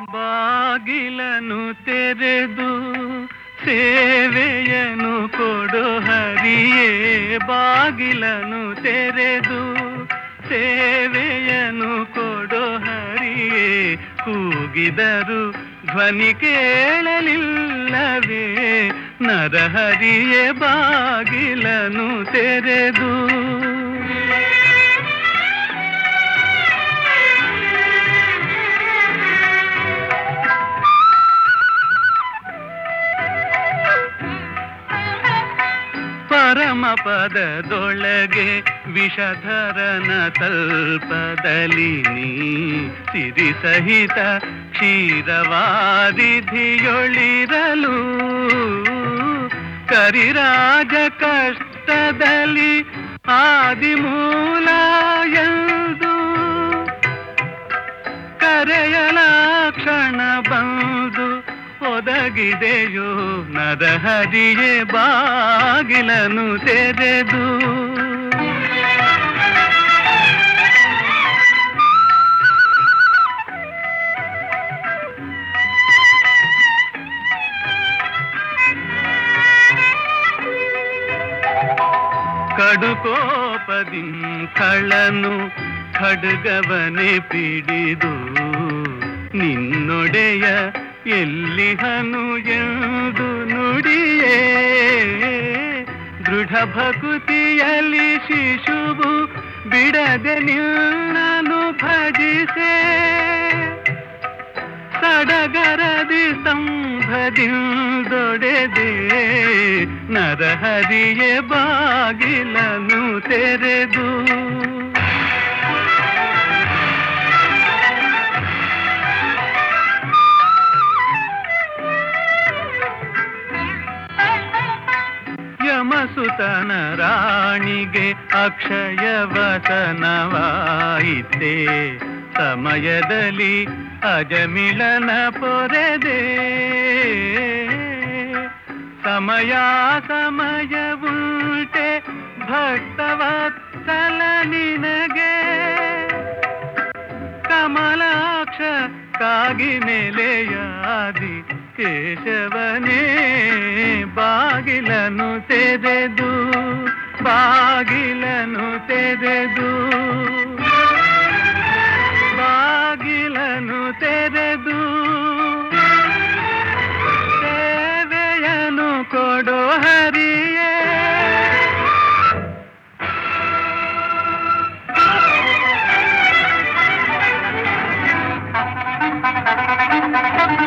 ಬಾಗಿಲನು ತೆರೆದು ಸೇವೆಯನು ಕೊಡು ಹರಿಯೇ ಬಾಗಿಲನು ತೆರೆದು ಸೇವೆಯನು ಕೊಡು ಹರಿಯೇ ಕೂಗಿದರು ಧ್ವನಿ ಕೇಳಲಿಲ್ಲವೇ ನರಹರಿಯೇ ಬಾಗಿಲನು ತೆರೆದು ಪರಮ ಪದದೊಳಗೆ ವಿಷಧರನ ತಲ್ಪದಲ್ಲಿ ನೀ ಸಿರಿ ಸಹಿತ ಕ್ಷೀರವಾದಿಧಿಯೊಳಿರಲು ಕರಿರಾಜ ಕಷ್ಟದಲ್ಲಿ ಆದಿಮೂಲ ಎಂದು ಕರೆಯಲ ಕ್ಷಣ ಬಂದು ಒದಗಿದೆಯೋ ನರಹರಿಯೇ ಬಾಗಿಲನು ತೆರೆದು ಕಡುಕೋಪದಿಂ ಕಳನು ಖಡ್ಗವನೆ ಪಿಡಿದು ನಿನ್ನೊಡೆಯ ಎಲ್ಲಿಹನು ಎಂದು ನುಡಿಯೇ ದೃಢ ಭಕುತಿಯಲ್ಲಿ ಶಿಶುವು ಬಿಡದೆ ನಿನ್ನನು ಭಜಿಸೆ ಸಡಗರದಿ ಸಂಭದಿಂದೊಡೆದೆ ನರಹರಿಯೇ ಬಾಗಿಲನು ತೆರೆದು ಯಮಸುತನ ರಾಣಿಗೆ ಅಕ್ಷಯ ವಸನವಾಯಿತೆ ಸಮಯದಲ್ಲಿ ಅಜಮಿಳನ ಪೊರೆದೆ ಸಮಯ ಸಮಯ ಉಂಟೆ ಭಕ್ತವತ್ಸಲ ನಿನಗೆ ಕಮಲಾಕ್ಷ ಕಾಗಿ ನೆಲೆಯಾದಿ ಕೇಶವನೇ ಬಾಗಿಲನು ತೆರೆದು ಬಾಗಿಲನು ತೆರೆದು ಬಾಗಿಲನು ತೆರೆದು ಸೇವೆಯನು ಕೊಡೋ ಹರಿಯೇ Thank you.